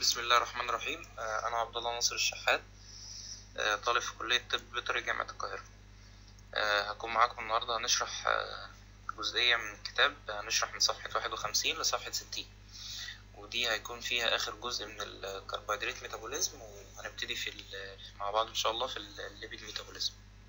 بسم الله الرحمن الرحيم آه، أنا عبد الله ناصر الشحات آه، طالب في كلية طب بيطري جامعة القاهرة آه، هكون معاكم النهاردة هنشرح آه، جزئية من الكتاب هنشرح من صفحة واحد وخمسين لصفحة ستين ودي هيكون فيها آخر جزء من الكربوهيدرات ميتابوليزم وهنبتدي في ال- مع بعض إن شاء الله في الليبيد ميتابوليزم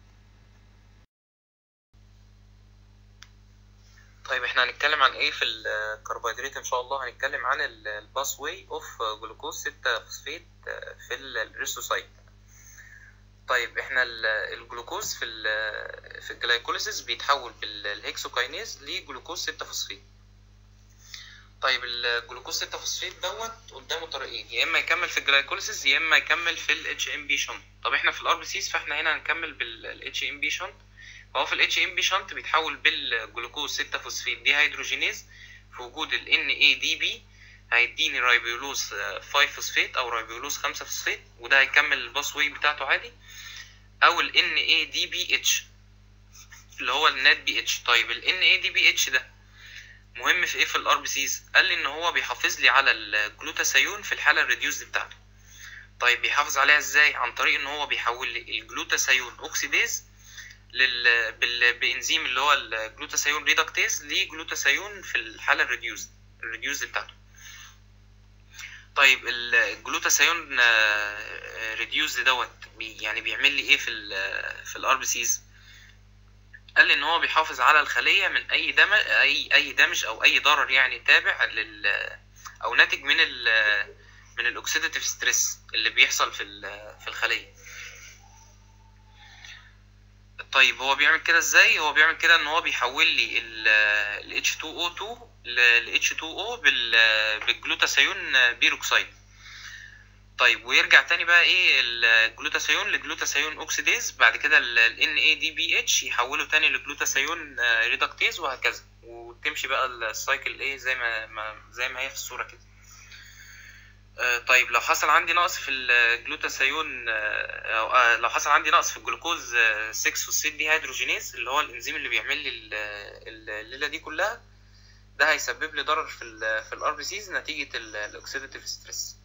طيب احنا هنتكلم عن ايه في الكربوهيدرات ان شاء الله هنتكلم عن الباس واي اوف جلوكوز 6 فوسفيت في الريسوسايت طيب احنا ال- الجلوكوز في ال في الجلايكوليسيس بيتحول بالهكسوكاينيز لجلوكوز 6 فوسفيت طيب الجلوكوز 6 فوسفيت دوت قدامه طريقين يا اما يكمل في الجلايكوليسيس يا اما يكمل في الاتش ام بي شنت طب احنا في الار بي سيز فاحنا هنا هنكمل بالاتش ام بي شنت فهو في الاتش ام بي شنت بيتحول بالجلوكوز 6 فوسفيت دي هيدروجينيز في وجود ال NADP هيديني رايبيولوز 5 فوسفيت او رايبيولوز 5 فوسفيت وده هيكمل الباس واي بتاعته عادي او ال NADPH اللي هو النات بي اتش طيب ال NADPH ده مهم في ايه في الار بي سيز قال لي ان هو بيحافظ لي على الجلوتاثيون في الحاله الريديوزد بتاعته طيب بيحافظ عليها ازاي عن طريق ان هو بيحول لي الجلوتاثيون اوكسيديز لل... بال... بانزيم اللي هو الجلوتاثيون ريدكتيز لجلوتاثيون في الحاله الريديوزد الريديوزد بتاعته طيب الجلوتاثيون ريديوزد دوت بي يعني بيعمل لي ايه في ال في الار بي سيز قال لي ان هو بيحافظ على الخليه من اي دم اي اي دمج او اي ضرر يعني تابع لل او ناتج من ال من الاكسيداتيف ستريس اللي بيحصل في ال- في الخليه طيب هو بيعمل كده ازاي هو بيعمل كده ان هو بيحول لي ال H2O2 ل H2O بال بالجلوتاثيون بيروكسيد طيب ويرجع تاني بقى ايه الجلوتاثيون لجلوتاثيون اوكسيديز بعد كده ال NADPH يحوله تاني لجلوتاثيون ريدكتيز وهكذا وتمشي بقى السايكل ايه زي ما, ما زي ما هي في الصورة كده آه، طيب لو حصل عندي نقص في الجلوتاثيون آه، أو آه، لو حصل عندي نقص في الجلوكوز 6 فوسفيت دي هيدروجينيز اللي هو الانزيم اللي بيعمل لي ال- ال- الليله دي كلها ده هيسبب لي ضرر في ال في الار بي سيز نتيجه الاكسيداتيف ستريس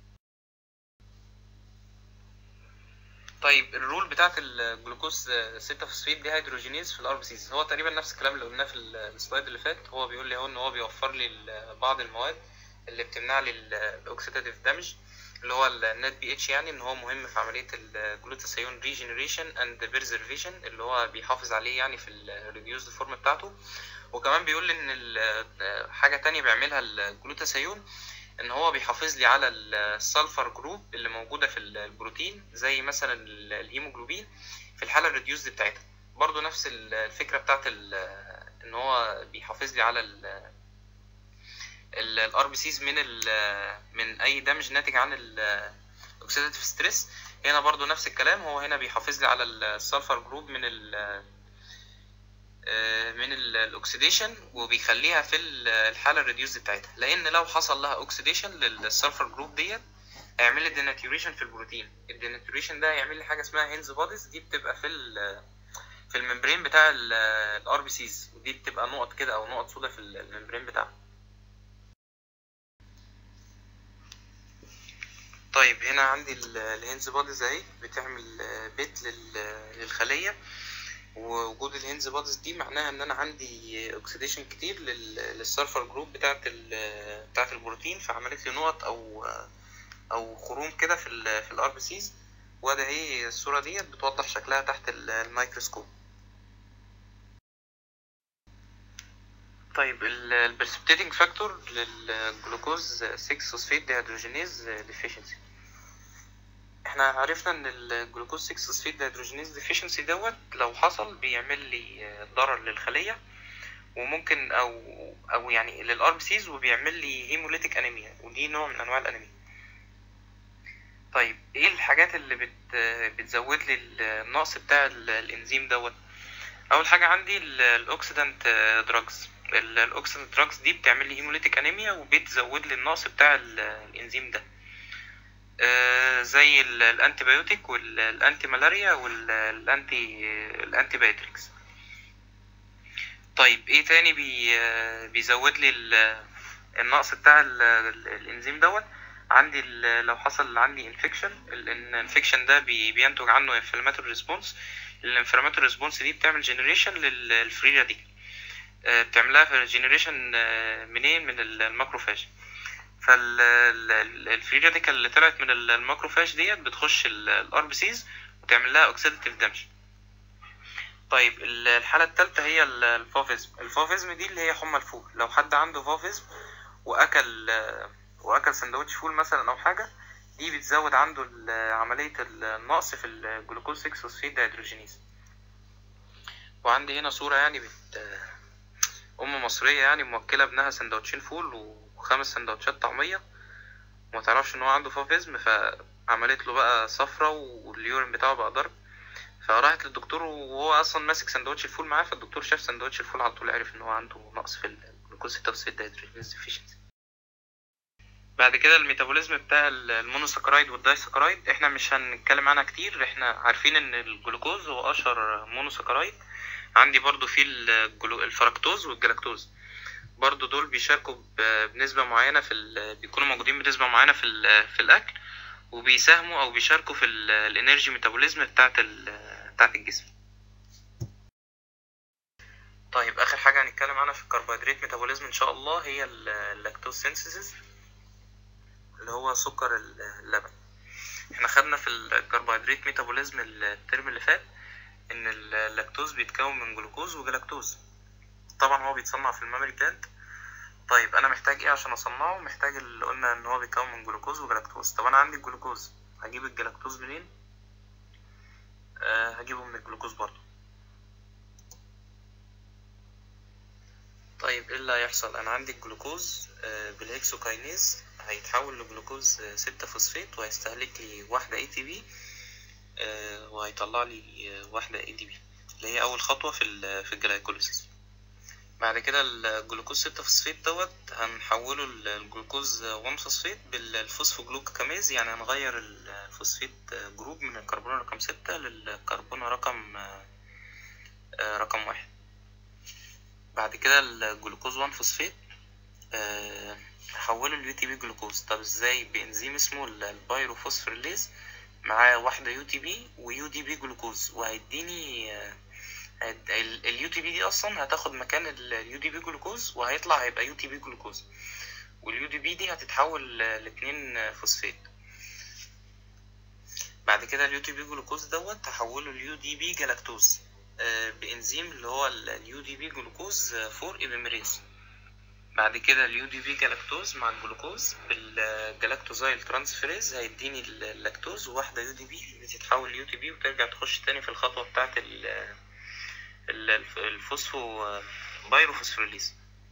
طيب الرول بتاعت الجلوكوز 6 فوسفيت دي هيدروجينيز في الار بي سيز هو تقريبا نفس الكلام اللي قلناه في السلايد اللي فات هو بيقول لي اهو ان هو بيوفر لي ال- بعض المواد اللي بتمنع لي الاكسيداتيف دامج اللي هو النت بي اتش يعني ان هو مهم في عمليه الجلوتاثيون ريجنريشن اند بيرزرفيشن اللي هو بيحافظ عليه يعني في الريديوسد فورم بتاعته وكمان بيقول لي ان ال- حاجه تانية بيعملها الجلوتاثيون ان هو بيحافظ لي على السلفر جروب اللي موجوده في البروتين زي مثلا ال- الهيموجلوبين في الحاله الريديوسد بتاعتها برضو نفس الفكره بتاعت ال- ان هو بيحافظ لي على ال الار بي سيز من ال من اي دمج ناتج عن الاكسيداتيف ستريس هنا برضو نفس الكلام هو هنا بيحافظ لي على السلفر جروب من ال آه، من الاكسيديشن وبيخليها في ال- الحاله الريديوز بتاعتها لان لو حصل لها اوكسيديشن للسلفر جروب ديت هيعمل لي ديناتوريشن في البروتين الديناتوريشن ده هيعمل لي حاجه اسمها هينز بوديز دي بتبقى في ال في الممبرين بتاع الار بي سيز ودي بتبقى نقط كده او نقط سودا في الممبرين بتاعها طيب هنا عندي الهينز بوديز اهي بتعمل آه، بيت لل- للخلية ووجود الهينز بوديز دي معناها ان انا عندي اوكسيديشن كتير لل- للسلفر جروب بتاعت ال- بتاعت البروتين فعملت لي نقط او او خروم كده في ال في الار بي سيز وده هي الصورة ديت بتوضح شكلها تحت ال- الميكروسكوب طيب البرسبتيتنج فاكتور للجلوكوز 6 فوسفيت ديهيدروجينيز ديفيشنسي احنا عرفنا ان الجلوكوز 6 فوسفيت ديهيدروجينيز ديفيشنسي دوت لو حصل بيعمل لي ضرر للخليه وممكن او او يعني للار بي سيز وبيعمل لي هيموليتيك انيميا ودي نوع من انواع الانيميا طيب ايه الحاجات اللي بت بتزود لي النقص بتاع ال- الانزيم دوت اول حاجه عندي الاوكسيدانت دراجز الاوكسيدانت دراجز دي بتعمل لي هيموليتيك انيميا وبتزود لي النقص بتاع ال- الانزيم ده آه، زي ال- الانتيبيوتيك والانتي ملاريا والانتي الانتي بايوتكس طيب ايه تاني بي آه، بيزود لي ال- النقص بتاع ال- ال- الانزيم دوت عندي ال- لو حصل عندي انفكشن الانفكشن ده بي- بينتج عنه انفلاماتوري ريسبونس الانفلاماتوري ريسبونس دي بتعمل جنريشن للفري راديكال بتعملها في جنريشن منين من ال- الماكروفاج فالفري راديكال اللي طلعت من ال- الماكروفاج ديت بتخش الار بي سيز وتعمل لها اوكسيداتيف دامج طيب ال- الحالة التالتة هي ال- الفافيزم الفافيزم دي اللي هي حمى الفول لو حد عنده فافيزم وأكل وأكل سندوتش فول مثلا أو حاجة دي بتزود عنده ال- عملية النقص في الجلوكوز 6 فوسفيد دهيدروجينيز وعندي هنا صورة يعني بت أم مصرية يعني موكلة ابنها سندوتشين فول وخمس سندوتشات طعمية وما تعرفش إن هو عنده فافيزم فعملت له بقى صفرة واليورين بتاعه بقى ضرب فراحت للدكتور وهو اصلا ماسك سندوتش الفول معاه فالدكتور شاف سندوتش الفول على طول عرف ان هو عنده نقص في الجلوكوز 6 فوسفيد دهيدروجينيز ديفيشنسي بعد كده الميتابوليزم بتاع المونوساكرايد والدايساكرايد احنا مش هنتكلم عنها كتير احنا عارفين ان الجلوكوز هو اشهر مونوساكرايد عندي برضو في الجلو- الفركتوز والجلاكتوز برضو دول بيشاركوا ب- بنسبة معينة في ال... بيكونوا موجودين بنسبة معينة في ال... في الأكل وبيساهموا أو بيشاركوا في ال- الانرجي ميتابوليزم بتاعت ال... بتاعت الجسم طيب آخر حاجة هنتكلم عنها في الكربوهيدرات ميتابوليزم إن شاء الله هي ال- اللاكتوز سينثيسيس اللي هو سكر ال- اللبن احنا خدنا في الكربوهيدرات ميتابوليزم الترم اللي فات ان اللاكتوز بيتكون من جلوكوز وجلاكتوز طبعا هو بيتصنع في المامري بلانت طيب انا محتاج ايه عشان اصنعه محتاج اللي قلنا ان هو بيتكون من جلوكوز وجلاكتوز طب انا عندي الجلوكوز هجيب الجلاكتوز منين أه هجيبه من الجلوكوز برضو طيب ايه اللي هيحصل انا عندي الجلوكوز آه، بالهكسوكاينيز هيتحول لجلوكوز آه، ستة فوسفات وهيستهلك لي واحدة اي تي بي وهيطلع لي آه، واحدة اي دي بي اللي هي اول خطوة في ال- في الجلايكوليسيس بعد كده الجلوكوز ستة فوسفات دوت هنحوله للجلوكوز 1 فوسفات بالفوسفوجلوكاميز يعني هنغير الفوسفات جروب من الكربون رقم ستة للكربون رقم آه، آه، رقم واحد بعد كده الجلوكوز 1 فوسفات آه، هحوله اليو تي بي جلوكوز طب ازاي بانزيم اسمه ال- البايروفوسفوريليز معاه واحدة يو تي بي ويو دي بي جلوكوز وهيديني آه، هيد- ال- اليو تي بي دي اصلا هتاخد مكان اليو دي بي جلوكوز وهيطلع هيبقى يو تي بي جلوكوز واليو دي بي دي هتتحول ل- لاتنين فوسفات بعد كده اليو تي بي جلوكوز دوت هحوله اليو دي بي جلاكتوز آه، بانزيم اللي هو اليو دي بي جلوكوز 4 ايبيميريز بعد كده اليو دي بي جلاكتوز مع الجلوكوز بالجلاكتوزايل ترانسفيريز هيديني اللاكتوز وواحدة يو دي بي بتتحول ليو تي بي وترجع تخش تاني في الخطوة بتاعة ال ال- الف- الفوسفو بايروفوسفوريليز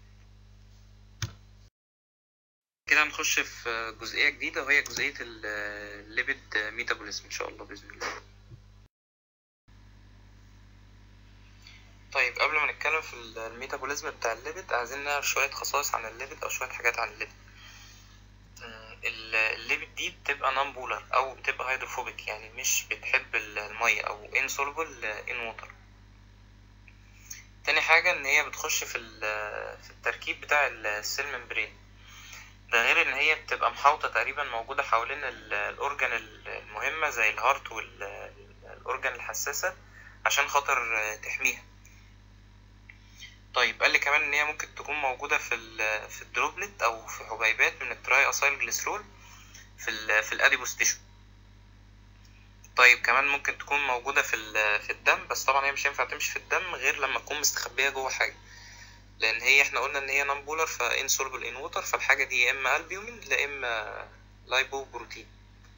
كده هنخش في جزئية جديدة وهي جزئية ال- الليبيد ميتابوليزم إن شاء الله بإذن الله طيب قبل ما نتكلم في الميتابوليزم بتاع الليبيد عايزين نعرف شوية خصائص عن الليبيد أو شوية حاجات عن الليبيد مم، ال- الليبيد دي بتبقى نون بولر أو بتبقى هيدروفوبيك يعني مش بتحب ال- المية أو insoluble in water تاني حاجة إن هي بتخش في ال- في التركيب بتاع السيل ممبرين ده غير إن هي بتبقى محاوطة تقريبا موجودة حوالين ال- الأورجان المهمة زي الهارت والأورجان الحساسة عشان خاطر آه، تحميها طيب قال لي كمان ان هي ممكن تكون موجوده في ال في الدروبلت او في حبيبات من التراي اسايل جليسرول في ال في الاديبوس تيشو طيب كمان ممكن تكون موجوده في ال في الدم بس طبعا هي مش هينفع تمشي في الدم غير لما تكون مستخبيه جوه حاجه لان هي احنا قلنا ان هي نون بولر فانسولبل ان ووتر فالحاجه دي يا اما البيومين لا اما لايبو بروتين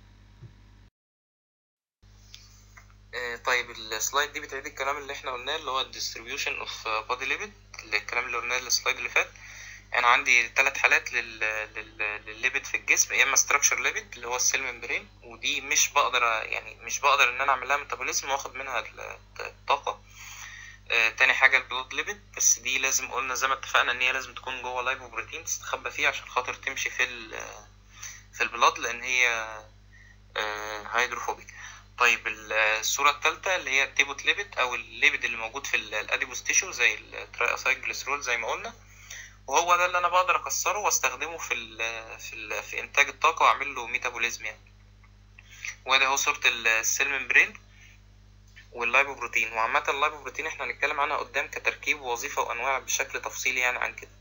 آه، طيب السلايد دي بتعيد الكلام اللي احنا قلناه اللي هو الديستريبيوشن اوف بادي ليبيد الكلام اللي قلناه السلايد اللي فات انا عندي ثلاث حالات لل... لل... للليبيد في الجسم يا اما ستراكشر ليبيد اللي هو السيل ممبرين ودي مش بقدر يعني مش بقدر ان انا اعمل لها ميتابوليزم واخد منها ال- الطاقه آه، تاني حاجه البلود ليبيد بس دي لازم قلنا زي ما اتفقنا ان هي لازم تكون جوه لايبوبروتين تستخبى فيه عشان خاطر تمشي في ال... في البلاد لان هي آه، هيدروفوبيك طيب ال- الصورة الثالثة اللي هي التيبوت ليبيد أو الليبيد اللي موجود في ال- الأديبوس تيشو زي التراي أسايل جليسرول زي ما قلنا وهو ده اللي انا بقدر اكسره واستخدمه في ال في ال في انتاج الطاقه واعمل له ميتابوليزم يعني وادي اهو صوره السيل ممبرين واللايبوبروتين وعامه اللايبوبروتين احنا هنتكلم عنها قدام كتركيب ووظيفه وانواع بشكل تفصيلي يعني عن كده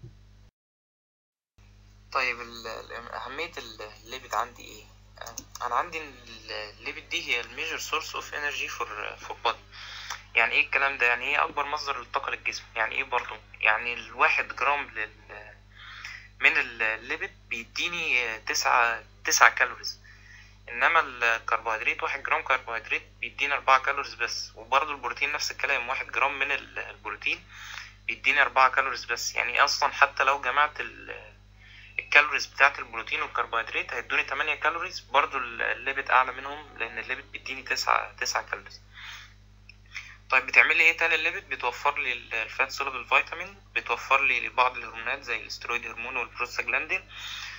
طيب ال- ال- اهميه الليبيد عندي ايه انا عندي إن الليبيد دي هي الميجر سورس اوف انرجي فور فور بودي يعني ايه الكلام ده يعني ايه اكبر مصدر للطاقه للجسم يعني ايه برضو يعني الواحد جرام لل من الليبيد بيديني تسعة تسعة كالوريز انما الكربوهيدرات واحد جرام كربوهيدرات بيدينا اربعة كالوريز بس وبرضو البروتين نفس الكلام واحد جرام من ال- البروتين بيديني اربعة كالوريز بس يعني اصلا حتى لو جمعت ال- الكالوريز بتاعت البروتين والكربوهيدرات هيدوني 8 كالوريز برضو الليبيد اعلى منهم لان الليبيد بيديني تسعة تسعة كالوريز طيب بتعمل لي ايه تاني الليبيد بتوفر لي ال- الفات سوليبل فيتامين بتوفر لي بعض الهرمونات زي الاسترويد هرمون والبروستاجلاندين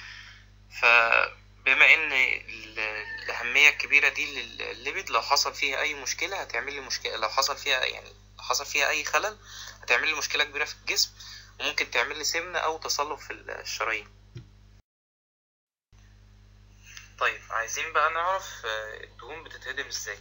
فبما ان ال- الاهميه الكبيره دي للليبيد لو حصل فيها اي مشكله هتعمل لي مشكله لو حصل فيها يعني لو حصل فيها اي خلل هتعمل لي مشكله كبيره في الجسم وممكن تعمل لي سمنه او تصلب في الشرايين طيب عايزين بقى نعرف آه، الدهون بتتهضم ازاي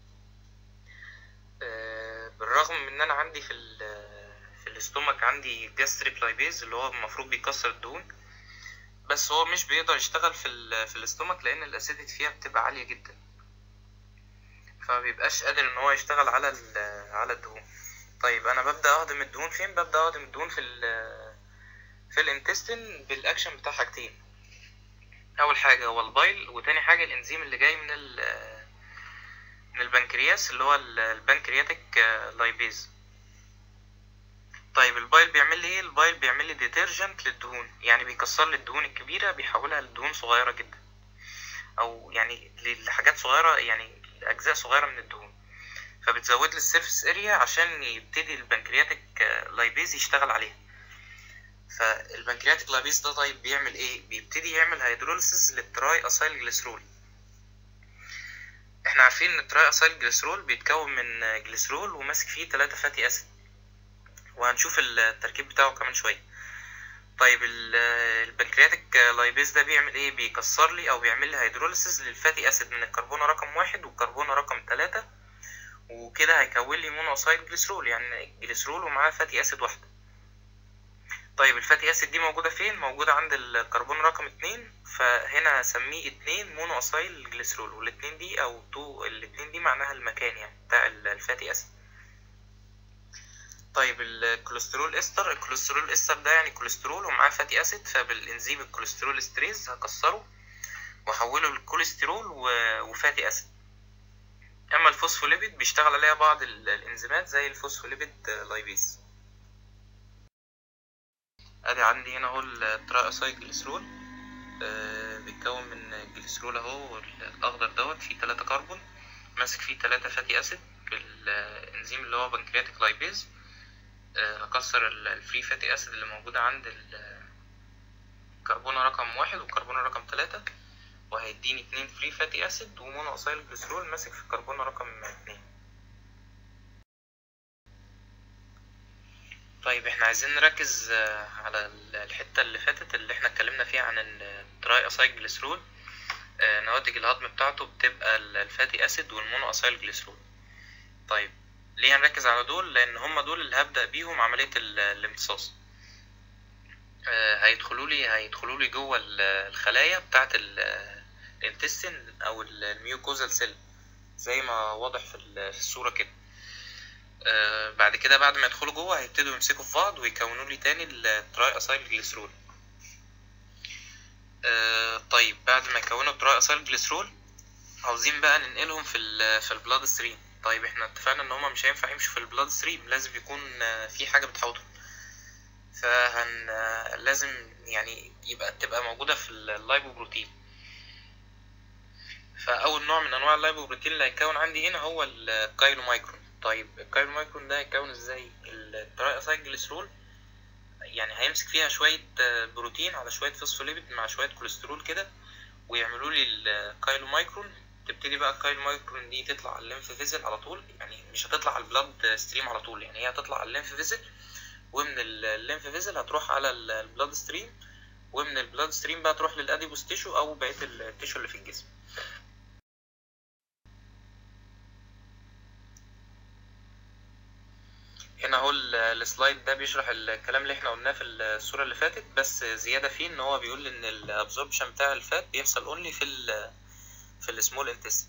آه، بالرغم من ان انا عندي في ال في الاستومك عندي جاستريك لايبيز اللي هو المفروض بيكسر الدهون بس هو مش بيقدر يشتغل في ال في الاستومك لان الاسيديتي فيها بتبقى عاليه جدا فمبيبقاش قادر ان هو يشتغل على ال- على الدهون طيب انا ببدا اهضم الدهون فين ببدا اهضم الدهون في ال في الانتستين بالاكشن بتاع حاجتين اول حاجه هو البايل وتاني حاجه الانزيم اللي جاي من ال من البنكرياس اللي هو ال- البنكرياتيك لايبيز طيب البايل بيعمل لي ايه البايل بيعمل لي ديترجنت للدهون يعني بيكسر لي الدهون الكبيره بيحولها لدهون صغيره جدا او يعني لحاجات صغيره يعني اجزاء صغيره من الدهون فبتزود لي السيرفيس اريا عشان يبتدي البنكرياتيك لايبيز يشتغل عليها فالبنكرياتيك لايبيز ده طيب بيعمل ايه بيبتدي يعمل هيدروليسيس للتراي اسايل جليسرول احنا عارفين ان التراي اسايل جليسرول بيتكون من جليسرول وماسك فيه 3 فاتي اسيد وهنشوف التركيب بتاعه كمان شويه طيب ال- البنكرياتيك لايبيز ده بيعمل ايه بيكسر لي او بيعمل لي هيدروليسيس للفاتي اسيد من الكربونه رقم واحد والكربونه رقم ثلاثة وكده هيكون لي مونو اسايل جليسرول يعني جليسرول ومعاه فاتي اسيد واحده طيب الفاتي اسيد دي موجوده فين موجوده عند الكربون رقم اتنين فهنا هسميه اتنين مونو اسايل جليسرول والاتنين دي او تو الاتنين دي معناها المكان يعني بتاع ال- الفاتي اسيد طيب الكوليسترول استر الكوليسترول استر ده يعني كوليسترول ومعاه فاتي اسيد فبالانزيم الكوليسترول استريز هكسره واحوله لكوليسترول و- وفاتي اسيد اما الفوسفوليبيد بيشتغل عليها بعض ال- الانزيمات زي الفوسفوليبيد لايبيز ادي عندي هنا اهو التراياسايل جليسرول آه، بيتكون من الجليسرول اهو الاخضر دوت فيه تلاتة كربون ماسك فيه تلاتة فاتي اسيد بالانزيم اللي هو بنكرياتيك لايبيز آه، هكسر ال- الفري فاتي اسيد اللي موجودة عند ال- الكربونة رقم واحد والكربونة رقم تلاتة وهيديني اتنين فري فاتي اسيد ومونو اسايل جليسرول ماسك في الكربونة رقم اتنين طيب احنا عايزين نركز آه، على ال- الحتة اللي فاتت اللي احنا اتكلمنا فيها عن التراي اسايل جليسرول آه، نواتج الهضم بتاعته بتبقى ال- الفاتي اسيد والمونو اسايل جليسرول طيب ليه هنركز على دول لان هم دول اللي هبدأ بيهم عملية ال- الامتصاص آه، هيدخلوا لي هيدخلوا لي جوه ال- الخلايا بتاعة الانتستين او ال- الميوكوزال سيل زي ما واضح في ال- في الصورة كده آه، بعد كده بعد ما يدخلوا جوه هيبتدوا يمسكوا في بعض ويكونوا لي تاني التراي اسايل جليسرول آه، طيب بعد ما يكونوا التراي اسايل جليسرول عاوزين بقى ننقلهم في ال في البلاد ستريم طيب احنا اتفقنا ان هما مش هينفع يمشوا في البلاد ستريم لازم يكون آه، في حاجه بتحوطهم فهن آه، لازم يعني يبقى تبقى موجوده في اللايبوبروتين فاول نوع من انواع اللايبوبروتين اللي هيكون عندي هنا هو الكايلومايكرون طيب الكايلومايكرون ده هيكون ازاي التراي اسايل جليسرول يعني هيمسك فيها شويه آه، بروتين على شويه فوسفوليبيد مع شويه كوليسترول كده ويعملوا لي الكايلومايكرون تبتدي بقى الكايلومايكرون دي تطلع على الليمف فيزل على طول يعني مش هتطلع على البلاد ستريم على طول يعني هي هتطلع على الليمف فيزل ومن الليمف فيزل هتروح على البلاد ستريم ومن البلاد ستريم بقى تروح للاديبوس تيشو او بقيه التيشو اللي في الجسم هنا اهو السلايد ده بيشرح الكلام اللي احنا قلناه في الصوره اللي فاتت بس زياده فيه ان هو بيقول ان الابزوربشن بتاع الفات بيحصل اونلي في ال في السمول انتستين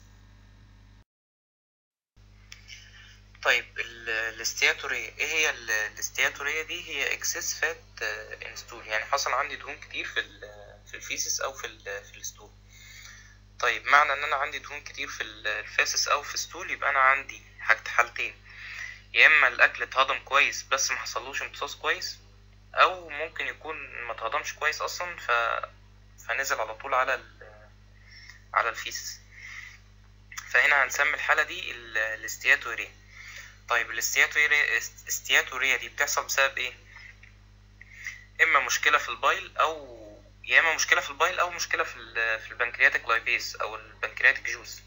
طيب الاستياتورية ايه هي الاستياتورية دي هي اكسس فات انستول يعني حصل عندي دهون كتير في في الفيسس او في في الستول طيب معنى ان انا عندي دهون كتير في الفاسس او في الستول يبقى انا عندي حاجة حالتين يا اما الاكل اتهضم كويس بس ما حصلوش امتصاص كويس او ممكن يكون ما اتهضمش كويس اصلا ف... فنزل على طول على ال... على الفيسس فهنا هنسمي الحالة دي الاستياتوريا طيب الاستياتوريا الاستياتوريا دي بتحصل بسبب ايه اما مشكلة في البايل او يا اما مشكلة في البايل او مشكلة في ال... في البنكرياتيك لايبيز او البنكرياتيك جوز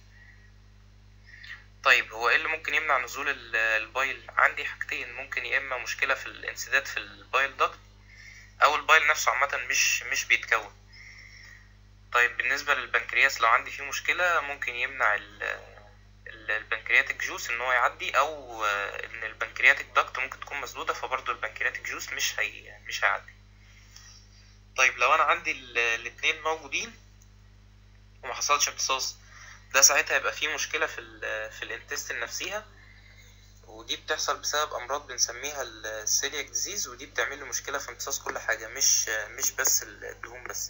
طيب هو ايه اللي ممكن يمنع نزول البايل عندي حاجتين ممكن يا اما مشكله في الانسداد في البايل داكت او البايل نفسه عامه مش مش بيتكون طيب بالنسبه للبنكرياس لو عندي فيه مشكله ممكن يمنع البنكرياتيك جوس ان هو يعدي او ان البنكرياتيك داكت ممكن تكون مسدوده فبرضه البنكرياتيك جوس مش هي مش هيعدي طيب لو انا عندي الاتنين موجودين وما حصلش امتصاص ده ساعتها يبقى فيه مشكلة في ال في الانتستين نفسيها ودي بتحصل بسبب أمراض بنسميها السيلياك ديزيز ودي بتعمل لي مشكلة في امتصاص كل حاجة مش مش بس الدهون بس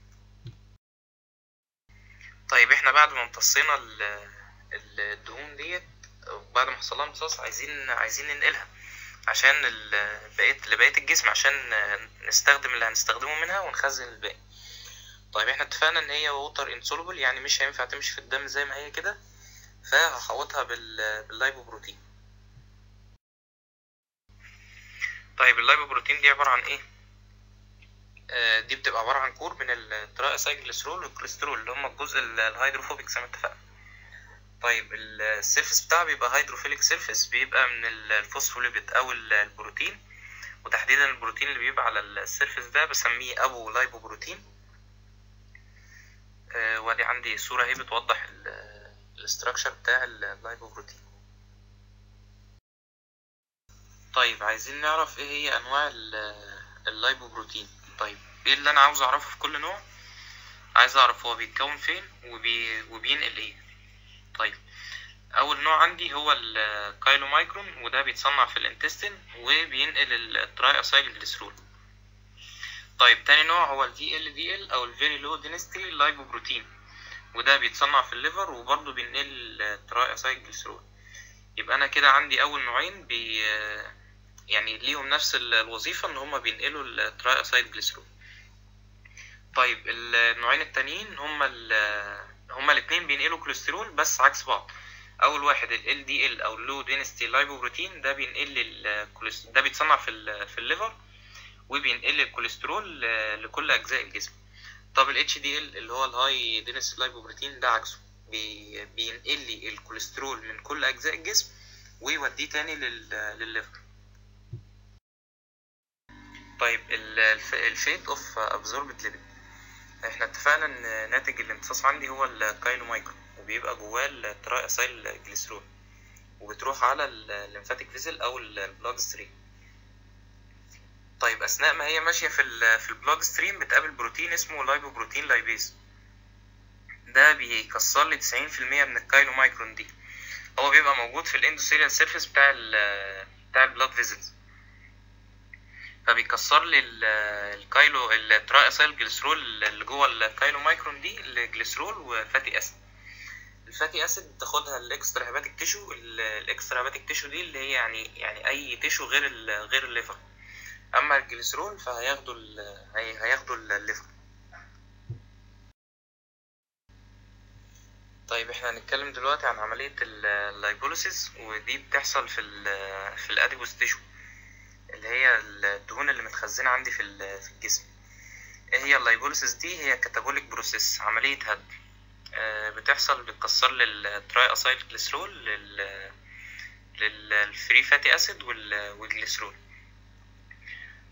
طيب احنا بعد ما امتصينا الدهون ديت بعد ما حصل لها امتصاص عايزين عايزين ننقلها عشان بقية لبقية الجسم عشان نستخدم اللي هنستخدمه منها ونخزن الباقي طيب احنا اتفقنا ان هي ووتر انسولوبل يعني مش هينفع تمشي في الدم زي ما هي كده فهحوطها باللايبوبروتين طيب اللايبوبروتين دي عبارة عن ايه آه دي بتبقى عبارة عن كور من الترايسايكليسرول والكوليسترول اللي هما الجزء الهيدروفوبيك زي ما اتفقنا طيب السيرفس بتاعه بيبقى هيدروفيليك سيرفس بيبقى من الفوسفوليبيد او البروتين وتحديدا البروتين اللي بيبقى على السيرفس ده بسميه ابو لايبوبروتين آه وادي عندي صورة اهي بتوضح الاستراكشر بتاع اللايبوبروتين طيب عايزين نعرف ايه هي انواع اللايبوبروتين طيب ايه اللي انا عاوز اعرفه في كل نوع عايز اعرف هو بيتكون فين وبي... وبينقل ايه طيب اول نوع عندي هو الكايلو مايكرون وده بيتصنع في الانتستين وبينقل التراي اسايل جليسرول طيب تاني نوع هو ال VLDL او ال Very Low Density Lipoprotein وده بيتصنع في الليفر وبرضه بينقل التراي اسايل جليسرول يبقى انا كده عندي اول نوعين بي يعني ليهم نفس الوظيفة ان هما بينقلوا التراي اسايل جليسرول طيب النوعين التانيين هما ال هما الاتنين بينقلوا كوليسترول بس عكس بعض اول واحد ال LDL او Low Density Lipoprotein ده بينقل الكوليسترول ده بيتصنع في ال في الليفر وبينقل الكوليسترول لكل اجزاء الجسم طب ال HDL اللي هو الهاي دينس لايبوبروتين ده عكسه بي بينقل لي الكوليسترول من كل اجزاء الجسم ويوديه تاني للليفر طيب الفيت اوف ابزوربد ليبيد احنا اتفقنا ان ناتج الامتصاص عندي هو الكايلو مايكرو وبيبقى جواه التراي اسايل جليسرول وبتروح على الليمفاتيك فيزل او البلاد ستريم طيب اثناء ما هي ماشيه في ال في البلاد ستريم بتقابل بروتين اسمه لايبوبروتين لايبيز ده بيكسر لي 90% من الكايلو مايكرون دي هو بيبقى موجود في الاندوثيليال سيرفيس بتاع ال بتاع البلاد فيزلز فبيكسر لي الكايلو التراي اسايل جليسرول اللي جوه الكايلو مايكرون دي الجليسرول وفاتي اسيد الفاتي اسيد تاخدها الاكسترا هيباتيك تيشو الاكسترا هيباتيك تيشو دي اللي هي يعني يعني اي تيشو غير ال غير الليفر اما الجليسرول فهياخدوا هياخدوا الليفر طيب احنا هنتكلم دلوقتي عن عملية اللايبوليسيس ودي بتحصل في ال في الاديبوس تيشو اللي هي الدهون اللي متخزنة عندي في في الجسم ايه هي اللايبوليسيس دي هي كاتابوليك بروسيس عملية هدم بتحصل بتكسر لي التراي اسايل جليسرول للفري فاتي اسيد والجليسرول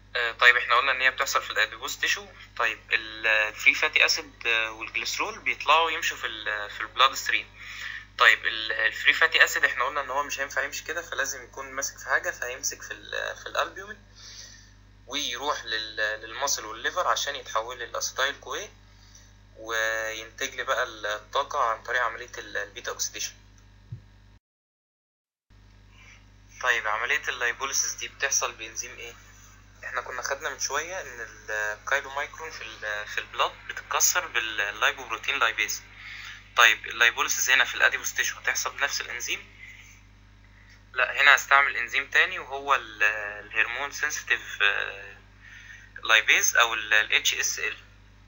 آه، طيب احنا قلنا ان هي بتحصل في الاديبوز تيشو طيب الفري فاتي اسيد والجليسرول بيطلعوا يمشوا في ال في البلاد ستريم طيب الفري فاتي اسيد احنا قلنا ان هو مش هينفع يمشي كده فلازم يكون ماسك في حاجه فهيمسك في ال في الالبيومين ويروح لل- للمصل والليفر عشان يتحول للاسيتايل كوي وينتج لي بقى الطاقه عن طريق عمليه ال- البيتا اوكسيديشن طيب عمليه اللايبوليسيس دي بتحصل بانزيم ايه احنا كنا خدنا من شويه ان الكايلومايكرون في ال في البلاد بتتكسر باللايبوبروتين لايبيز طيب اللايبوليسيس هنا في الاديبوس تيشو هتحصل بنفس الانزيم لا هنا هستعمل انزيم تاني وهو ال- الهرمون سنسيتيف لايبيز او ال اتش اس ال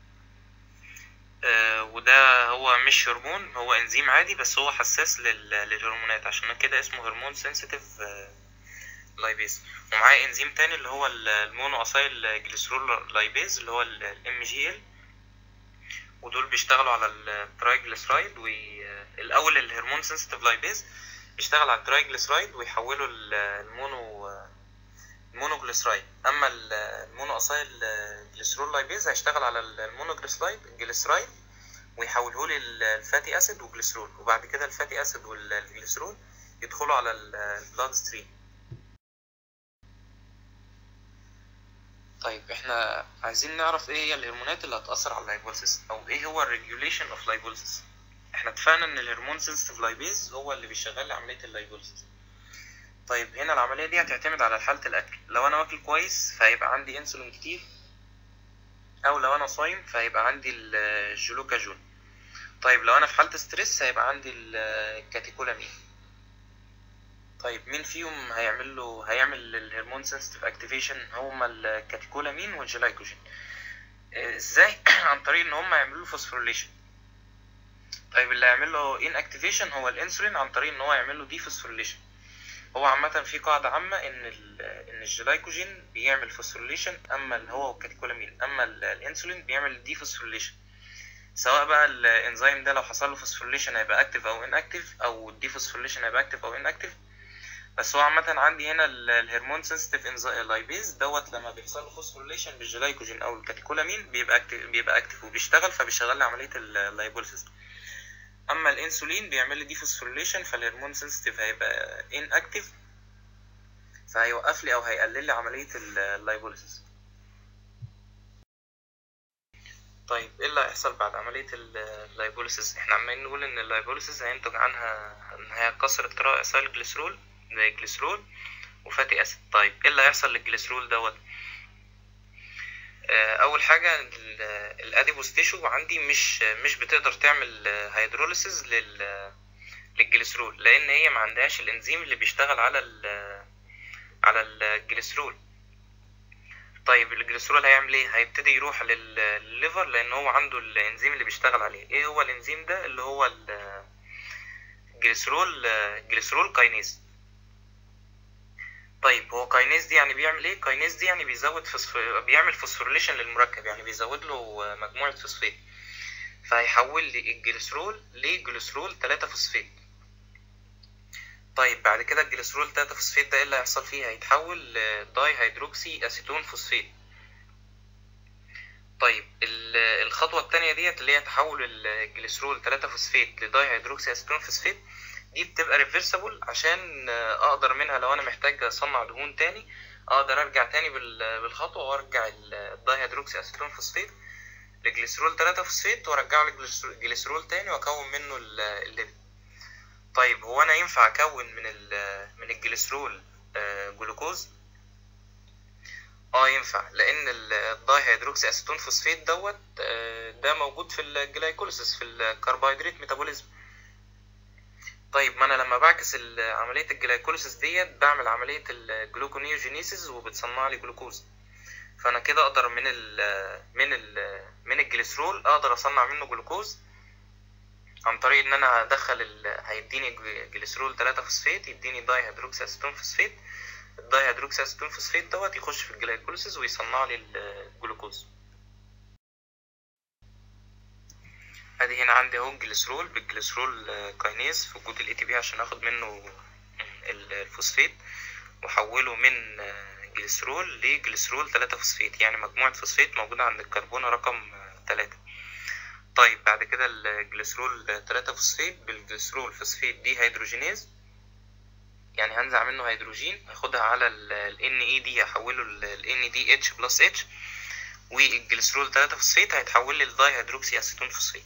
وده هو مش هرمون هو انزيم عادي بس هو حساس لل- للهرمونات عشان كده اسمه هرمون سنسيتيف لايبيز ومعاه انزيم تاني اللي هو ال- المونو اسايل جليسرول لايبيز اللي هو الام جي ال ودول بيشتغلوا على الترايجليسرايد والاول الهرمون سنسيتيف لايبيز بيشتغل على الترايجليسرايد ويحوله ال- المونو المونوجليسرايد اما ال- المونو اسايل جليسرول لايبيز هيشتغل على المونوجليسرايد جليسرايد ويحوله لي الفاتي اسيد وجليسرول وبعد كده الفاتي اسيد والجليسرول يدخلوا على البلاد ستريم طيب احنا عايزين نعرف ايه هي الهرمونات اللي هتأثر على اللايبوليسيس او ايه هو الريجوليشن اوف لايبوليسيس احنا اتفقنا ان الهرمون سنسيتيف لايبيز هو اللي بيشغل لي عملية اللايبوليسيس طيب هنا العملية دي هتعتمد على حالة الأكل لو أنا واكل كويس فهيبقى عندي أنسولين كتير أو لو أنا صايم فهيبقى عندي ال- الجلوكاجون طيب لو أنا في حالة ستريس هيبقى عندي ال- الكاتيكولامين طيب مين فيهم هيعمل له هيعمل الهرمون سنسيتيف اكتيفيشن هما الكاتيكولامين والجلايكوجين آه، ازاي عن طريق ان هما يعملوا له فوسفوريليشن طيب اللي هيعمل له ان اكتيفيشن هو الانسولين عن طريق ان هو يعمل له دي فوسفوريليشن هو عامة في قاعدة عامة إن ال إن الجلايكوجين بيعمل فوسفوريليشن أما اللي هو الكاتيكولامين أما ال- الأنسولين بيعمل دي فوسفوريليشن سواء بقى الإنزيم ده لو حصل له فوسفوريليشن هيبقى أكتف أو إن أكتف أو الدي فوسفوريليشن هيبقى أكتف أو إن أكتف بس هو عامة عندي هنا ال- الهرمون سنسيتيف لايبيز دوت لما بيحصل له فوسفوريليشن بالجلايكوجين أو الكاتيكولامين بيبقى أكتف بيبقى أكتف وبيشتغل فبيشغل لي عملية اللايبوليسيس أما الأنسولين بيعمل لي دي فوسفوريليشن فالهرمون سنسيتيف هيبقى ان اكتف فهيوقف لي او هيقلل لي عمليه اللايبوليسيس طيب ايه اللي هيحصل بعد عمليه اللايبوليسيس احنا عمالين نقول ان اللايبوليسيس هينتج عنها ان هي كسر الترا اسايل جليسرول زي الجليسرول وفاتي اسيد طيب ايه اللي هيحصل للجليسرول دوت آه، اول حاجه ال- الاديبوس تيشو عندي مش مش بتقدر تعمل هيدروليسيس لل للجليسرول لان هي ما عندهاش الانزيم اللي بيشتغل على ال على الجليسرول طيب الجليسرول هيعمل ايه هيبتدي يروح لل- للليفر لان هو عنده الانزيم اللي بيشتغل عليه ايه هو الانزيم ده اللي هو ال- الجليسرول جليسرول كاينيز طيب هو كاينيز دي يعني بيعمل ايه كاينيز دي يعني بيزود فسف... بيعمل فوسفوريليشن للمركب يعني بيزود له مجموعة فوسفات فهيحول لي الجليسرول لجليسرول 3 فوسفات طيب بعد كده الجليسرول 3 فوسفات ده ايه اللي هيحصل فيه هيتحول لداي هيدروكسي اسيتون فوسفات طيب ال- الخطوة التانية ديت اللي هي تحول الجليسرول 3 فوسفات لداي هيدروكسي اسيتون فوسفات دي بتبقى ريفرسبل عشان آه، اقدر منها لو انا محتاج اصنع دهون تاني اقدر ارجع تاني بال- بالخطوة وارجع الداي هيدروكسي اسيتون فوسفات لجليسرول 3 فوسفات وارجعه لجليسرول تاني واكون منه ال- الليبيد طيب هو انا ينفع اكون من ال من الجليسرول آه، جلوكوز اه ينفع لان الداي هيدروكسي اسيتون فوسفات دوت آه، ده موجود في الجلايكوليسيس في الكربوهيدرات ميتابوليزم طيب ما انا لما بعكس ال- عمليه الجلايكوليسيس ديت بعمل عمليه الجلوكونيوجينيسيس وبتصنع لي جلوكوز فانا كده اقدر من ال من ال من الجليسرول اقدر اصنع منه جلوكوز عن طريق ان انا ادخل ال... هيديني ج- جليسرول 3 فوسفات يديني داي هيدروكسي اسيتون فوسفات الداي هيدروكسي اسيتون فوسفات دوت يخش في الجلايكوليسيس ويصنع لي الجلوكوز ادي هنا عندي اهو الجليسرول بالجليسرول آه، كاينيز في وجود الاي تي بي عشان اخد منه ال- الفوسفات واحوله من آه، الجليسرول لجليسرول 3 فوسفات يعني مجموعة فوسفات موجودة عند الكربونة رقم 3 طيب بعد كده الجليسرول 3 فوسفات بالجليسرول فوسفات دي هيدروجينيز يعني هنزع منه هيدروجين هاخدها على ال NAD هحوله ل NADH بلس H والجليسرول 3 فوسفات هيتحول لي لداي هيدروكسي اسيتون فوسفات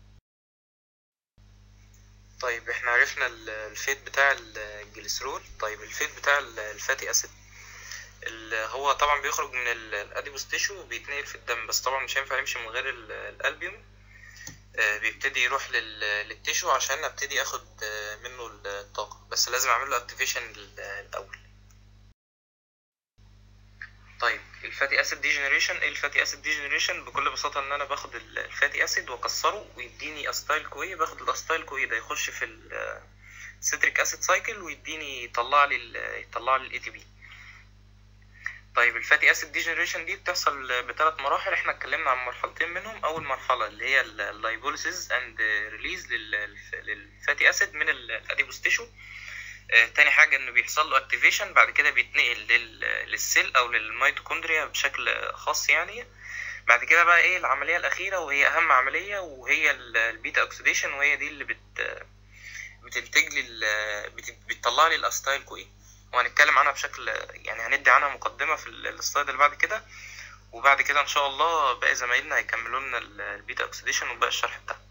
طيب احنا عرفنا الفيت بتاع الجليسرول طيب الفيت بتاع الفاتي اسيد هو طبعا بيخرج من الاديبوس تيشو وبيتنقل في الدم بس طبعا مش هينفع يمشي من غير الالبيوم بيبتدي يروح للتيشو عشان ابتدي اخد منه الطاقه بس لازم اعمل له اكتيفيشن الاول طيب الفاتي اسيد ديجنريشن ايه الفاتي اسيد ديجنريشن بكل بساطه ان انا باخد الفاتي اسيد واكسره ويديني استايل كوي باخد الاستايل كوي ده يخش في السيتريك اسيد سايكل ويديني يطلع لي يطلع لي الاي تي بي طيب الفاتي اسيد ديجنريشن دي بتحصل بثلاث مراحل احنا اتكلمنا عن مرحلتين منهم اول مرحله اللي هي اللايبوليسيس اند ريليز للفاتي اسيد من الاديبوس تيشو آه تاني حاجة انه بيحصل له اكتيفيشن بعد كده بيتنقل للسيل او للميتوكوندريا بشكل خاص يعني بعد كده بقى ايه العملية الاخيرة وهي اهم عملية وهي البيتا اوكسيديشن وهي دي اللي بت بتنتج لي بتطلع لي الاستايل كوي وهنتكلم عنها بشكل يعني هندي عنها مقدمة في السلايد اللي بعد كده وبعد كده ان شاء الله باقي زمايلنا هيكملوا لنا البيتا اوكسيديشن وباقي الشرح بتاعها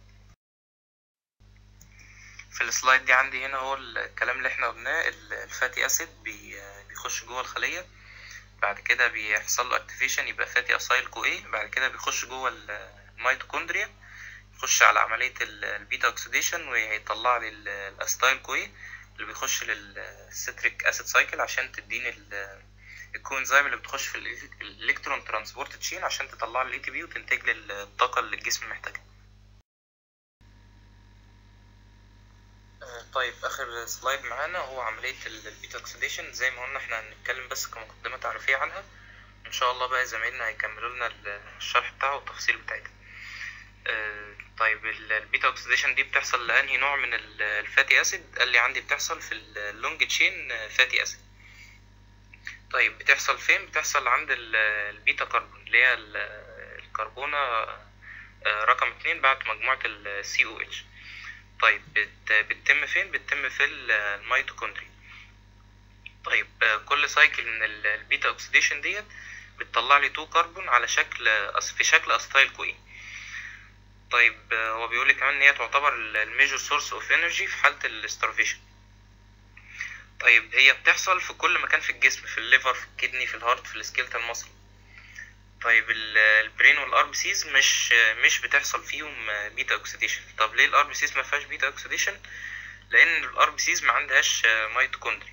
في السلايد دي عندي هنا هو الكلام اللي احنا قلناه الفاتي اسيد بيخش جوه الخليه بعد كده بيحصل له اكتيفيشن يبقى فاتي اسايل كو ايه بعد كده بيخش جوه الميتوكوندريا يخش على عمليه البيتا اوكسيديشن ويطلع لي الاستايل كو ايه اللي بيخش للستريك اسيد سايكل عشان تديني الكوانزيم اللي بتخش في الالكترون ترانسبورت تشين عشان تطلع لي الاي تي بي وتنتج لي الطاقه اللي الجسم محتاجها طيب اخر سلايد معانا هو عمليه البيتا اوكسيديشن زي ما قلنا احنا هنتكلم بس كمقدمه تعريفيه عنها ان شاء الله بقى زمايلنا هيكملوا لنا الشرح بتاعه والتفاصيل بتاعتها طيب البيتا اوكسيديشن دي بتحصل لانهي نوع من الفاتي اسيد قال لي عندي بتحصل في اللونج تشين فاتي اسيد طيب بتحصل فين بتحصل عند البيتا كربون اللي هي الكربونه رقم اتنين بعد مجموعه السي او اتش طيب بت... بتتم فين بتتم في الميتوكوندريا طيب كل سايكل من البيتا اوكسيديشن ديت بتطلع لي 2 كربون على شكل في شكل استايل كوين طيب هو بيقول لي كمان ان هي تعتبر الميجور سورس اوف انرجي في حاله الاستارفيشن طيب هي بتحصل في كل مكان في الجسم في الليفر في الكدني في الهارت في السكيلتال ماسل طيب البرين والار بي سيز مش مش بتحصل فيهم بيتا اوكسيديشن طب ليه الار بي سيز ما فيهاش بيتا اوكسيديشن لان الار بي سيز ما عندهاش ميتوكوندري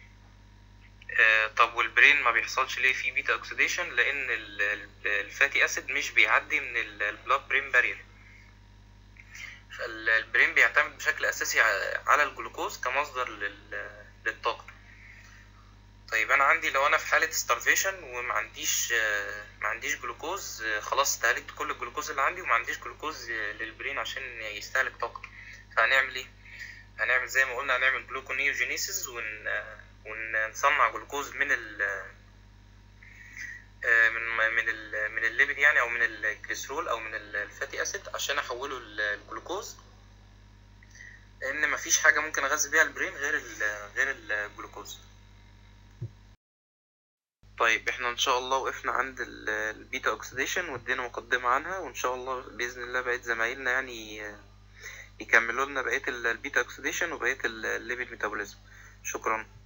طب والبرين ما بيحصلش ليه فيه بيتا اوكسيديشن لان الفاتي اسيد مش بيعدي من البلاد برين بارير فالبرين بيعتمد بشكل اساسي على الجلوكوز كمصدر للطاقه طيب انا عندي لو انا في حاله ستارفيشن وما عنديش ما عنديش جلوكوز خلاص استهلكت كل الجلوكوز اللي عندي وما عنديش جلوكوز للبرين عشان يستهلك طاقه فهنعمل ايه هنعمل زي ما قلنا هنعمل جلوكونيوجينيسيس ون ونصنع جلوكوز من ال من من ال من الليبيد يعني او من الجليسرول او من الفاتي اسيد عشان احوله الجلوكوز لان مفيش حاجه ممكن اغذي بيها البرين غير غير الجلوكوز طيب احنا ان شاء الله وقفنا عند البيتا اوكسيديشن وادينا مقدمة عنها وان شاء الله باذن الله بقيت زمايلنا يعني يكملوا لنا بقية البيتا اوكسيديشن وبقية الليبيد ميتابوليزم شكرا